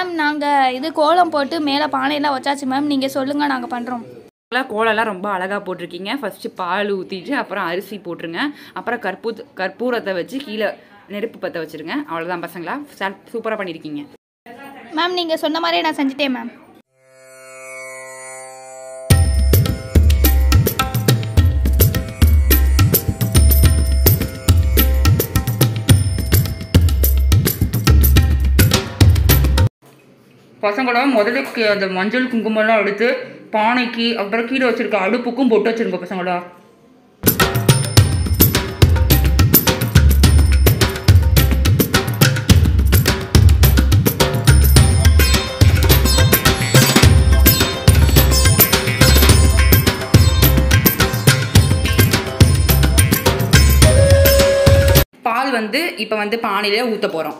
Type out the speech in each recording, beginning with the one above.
ma'am நாங்கள் இது கோலம் போட்டு மேலே பானையெல்லாம் வச்சாச்சு மேம் நீங்கள் சொல்லுங்கள் நாங்கள் பண்ணுறோம் எல்லாம் கோலம்லாம் ரொம்ப அழகாக போட்டிருக்கீங்க ஃபஸ்ட்டு பால் ஊற்றிட்டு அப்புறம் அரிசி போட்டுருங்க அப்புறம் கற்பூ கற்பூரத்தை வச்சு கீழே நெருப்பு பற்ற வச்சுருங்க அவ்வளோதான் பசங்களா சூப்பராக பண்ணியிருக்கீங்க மேம் நீங்கள் சொன்ன மாதிரியே நான் செஞ்சுட்டேன் மேம் பசங்களா முதல்ல கி- அந்த மஞ்சள் குங்குமம்லாம் எடுத்து பானைக்கு அப்புறம் கீழே வச்சிருக்க அடுப்புக்கும் பொட்டு வச்சிருங்க பசங்களா பால் வந்து இப்போ வந்து பானையிலே ஊற்ற போகிறோம்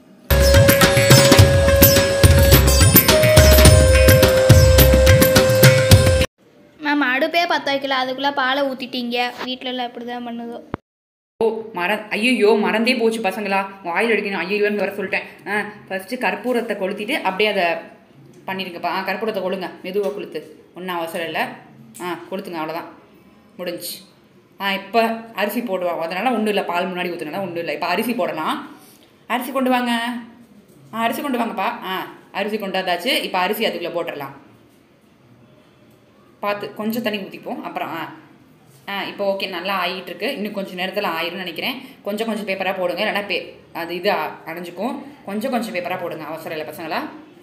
மேம் அடுப்பே பற்ற வைக்கல அதுக்குள்ளே பாலை ஊற்றிட்டீங்க வீட்டிலலாம் இப்படி தான் பண்ணுதோ ஓ மற ஐயோ மறந்தே போச்சு பசங்களா வாயில் அடிக்கணும் ஐயோன்னு வர சொல்லிட்டேன் ஆ ஃபஸ்ட்டு கற்பூரத்தை கொளுத்திட்டு அப்படியே அதை பண்ணிடுங்கப்பா ஆ கற்பூரத்தை கொளுங்க மெதுவாக கொளுத்து ஒன்றும் அவசரம் இல்லை ஆ கொளுத்துங்க அவ்வளோதான் முடிஞ்சு ஆ இப்போ அரிசி போடுவாங்க அதனால ஒன்றும் இல்லை பால் முன்னாடி ஊற்றுனால ஒன்றும் இல்லை இப்போ அரிசி போடலாம் அரிசி கொண்டு வாங்க ஆ அரிசி கொண்டு வாங்கப்பா ஆ அரிசி கொண்டாதாச்சு இப்போ அரிசி அதுக்குள்ளே போட்டுடலாம் பார்த்து கொஞ்சம் தண்ணி ஊற்றிப்போம் அப்புறம் ஆ ஆ இப்போ ஓகே நல்லா ஆகிட்டு இருக்கு இன்னும் கொஞ்சம் நேரத்தில் ஆயிரும்னு நினைக்கிறேன் கொஞ்சம் கொஞ்சம் பேப்பராக போடுங்க இல்லைன்னா பே அது இது அ- அடைஞ்சுக்கும் கொஞ்சம் கொஞ்சம் பேப்பராக போடுங்க அவசரம் இல்லை பசங்களா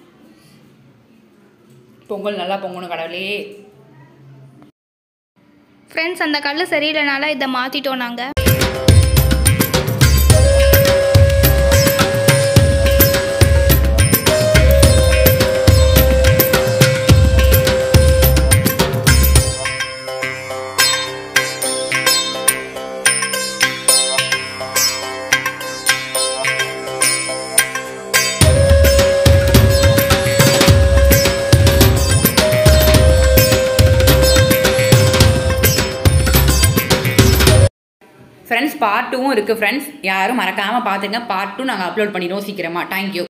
பொங்கல் நல்லா பொங்கணும் கடவுளே ஃப்ரெண்ட்ஸ் அந்த கல் சரியில்லைனால இதை மாற்றிட்டோம் நாங்கள் ஃப்ரெண்ட்ஸ் பார்ட் டூவும் இருக்குது ஃப்ரெண்ட்ஸ் யாரும் மறக்காமல் பார்த்துங்க பார்ட் டூ நாங்கள் அப்லோட் பண்ணிடுவோம் சீக்கிரமாக தேங்க்யூ